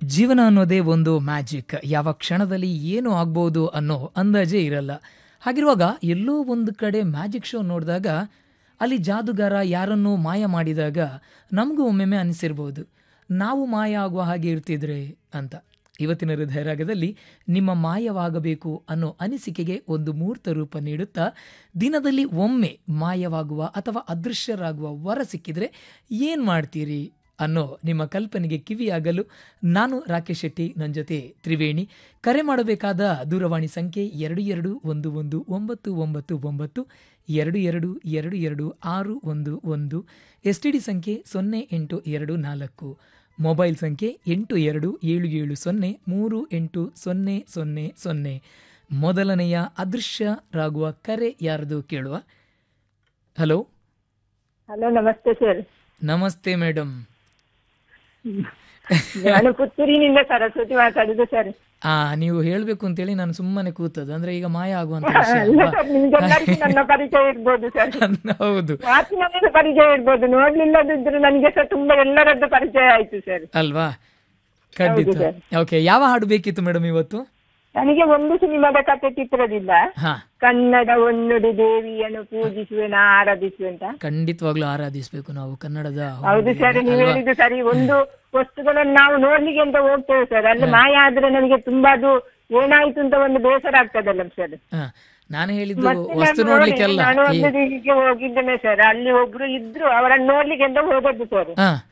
ಜೀವನ ಅನ್ನೋದೇ ಒಂದು ಮ್ಯಾಜಿಕ್ ಯಾವ ಕ್ಷಣದಲ್ಲಿ ಏನು ಆಗ್ಬೋದು ಅನ್ನೋ ಅಂದಾಜೇ ಇರಲ್ಲ ಹಾಗಿರುವಾಗ ಎಲ್ಲೋ ಒಂದು ಕಡೆ ಮ್ಯಾಜಿಕ್ ಶೋ ನೋಡಿದಾಗ ಅಲ್ಲಿ ಜಾದುಗಾರ ಯಾರನ್ನೂ ಮಾಯ ಮಾಡಿದಾಗ ನಮಗೂ ಒಮ್ಮೆಮ್ಮೆ ಅನಿಸಿರ್ಬೋದು ನಾವು ಮಾಯ ಆಗುವ ಹಾಗೆ ಇರ್ತಿದ್ರೆ ಅಂತ ಇವತ್ತಿನ ಹೃದಯರಾಗದಲ್ಲಿ ನಿಮ್ಮ ಮಾಯವಾಗಬೇಕು ಅನ್ನೋ ಅನಿಸಿಕೆಗೆ ಒಂದು ಮೂರ್ತ ರೂಪ ನೀಡುತ್ತಾ ದಿನದಲ್ಲಿ ಒಮ್ಮೆ ಮಾಯವಾಗುವ ಅಥವಾ ಅದೃಶ್ಯರಾಗುವ ವರ ಸಿಕ್ಕಿದ್ರೆ ಏನು ಮಾಡ್ತೀರಿ ಅನ್ನೋ ನಿಮ್ಮ ಕಲ್ಪನೆಗೆ ಕಿವಿಯಾಗಲು ನಾನು ರಾಕೇಶ್ ಶೆಟ್ಟಿ ನನ್ನ ಜೊತೆ ತ್ರಿವೇಣಿ ಕರೆ ಮಾಡಬೇಕಾದ ದೂರವಾಣಿ ಸಂಖ್ಯೆ ಎರಡು ಎರಡು ಒಂದು ಒಂದು ಒಂಬತ್ತು ಒಂಬತ್ತು ಒಂಬತ್ತು ಎರಡು ಎರಡು ಎರಡು ಎರಡು ಆರು ಒಂದು ಒಂದು ಎಸ್ ಟಿ ಡಿ ಸಂಖ್ಯೆ ಸೊನ್ನೆ ಎಂಟು ಎರಡು ನಾಲ್ಕು ಮೊಬೈಲ್ ಸಂಖ್ಯೆ ಎಂಟು ಎರಡು ಏಳು ಏಳು ಸೊನ್ನೆ ಮೂರು ಎಂಟು ಸೊನ್ನೆ ಸೊನ್ನೆ ಸೊನ್ನೆ ಮೊದಲನೆಯ ಅದೃಶ್ಯರಾಗುವ ಕರೆ ಯಾರ್ದು ಕೇಳುವ ಹಲೋ ಹಲೋ ನಮಸ್ತೆ ಸರ್ ನಮಸ್ತೆ ಮೇಡಮ್ ನಾನು ಪುತ್ತೂರಿನಿಂದ ಸರಸ್ವತಿ ಮಾತಾಡುದು ಸರ್ ಆ ನೀವು ಹೇಳ್ಬೇಕು ಅಂತೇಳಿ ನಾನು ಸುಮ್ಮನೆ ಕೂತದ್ದು ಅಂದ್ರೆ ಈಗ ಮಾಯ ಆಗುವಂತ ವಿಷಯ ಅಲ್ಲ ಅಲ್ವಾ? ಸರ್ ನಿಮ್ಗೆಲ್ಲರಿಗೂ ನನ್ನ ಪರಿಚಯ ಇರ್ಬೋದು ಸರ್ ಹೌದು ಮಾತಿನಲ್ಲಿ ಪರಿಚಯ ಇರ್ಬೋದು ನೋಡ್ಲಿಲ್ಲದಿದ್ರೆ ನನಗೆ ಸಹ ತುಂಬಾ ಎಲ್ಲರದ್ದು ಪರಿಚಯ ಆಯ್ತು ಸರ್ ಅಲ್ವಾ ಖಂಡಿತ ಹೌದು ಓಕೆ ಯಾವ ಹಾಡು ಬೇಕಿತ್ತು ಮೇಡಮ್ ಇವತ್ತು ನನಗೆ ಒಂದು ಸಿನಿಮಾದ ಕಥೆ ಚಿತ್ರದಿಂದ ಹಾ ಕನ್ನಡ ಒನ್ನುಡಿ ದೇವಿಯನ್ನು ಪೂಜಿಸುವೆನ ಆರಾಧಿಸುವೆ ಅಂತ ಖಂಡಿತವಾಗ್ಲೂ ಆರಾಧಿಸ್ಬೇಕು ನಾವು ಕನ್ನಡದ ಹೌದು ಸರ್ ನೀವು ಹೇಳಿದ್ದು ಸರಿ ಒಂದು ವಸ್ತುಗಳನ್ನು ನಾವು ನೋಡ್ಲಿಕ್ಕೆ ಅಂತ ಹೋಗ್ತೇವೆ ಸರ್ ಅಲ್ಲಿ ಮಾಯ ಆದ್ರೆ ನನಗೆ ತುಂಬಾ ಅದು ಏನಾಯ್ತು ಅಂತ ಒಂದು ಬೇಸರ ಆಗ್ತದಲ್ಲ ಸರ್ ಹಾ ನಾನು ಹೇಳಿದ್ದು ಮತ್ತೆ ವಸ್ತು ನಾನು ನೋಡ್ಲಿಕ್ಕೆ ನೋಡಿ, ಅಲ್ಲ ನಾನು ಈ- ಒಂದು ದಿನಕ್ಕೆ ಹೋಗಿದ್ದೇನೆ ಸರ್ ಅಲ್ಲಿ ಒಬ್ರು ಇದ್ರು ಅವರನ್ನು ನೋಡ್ಲಿಕ್ಕೆ ಅಂತ ಹೋದದ್ದು ಸರ್ ಹಾ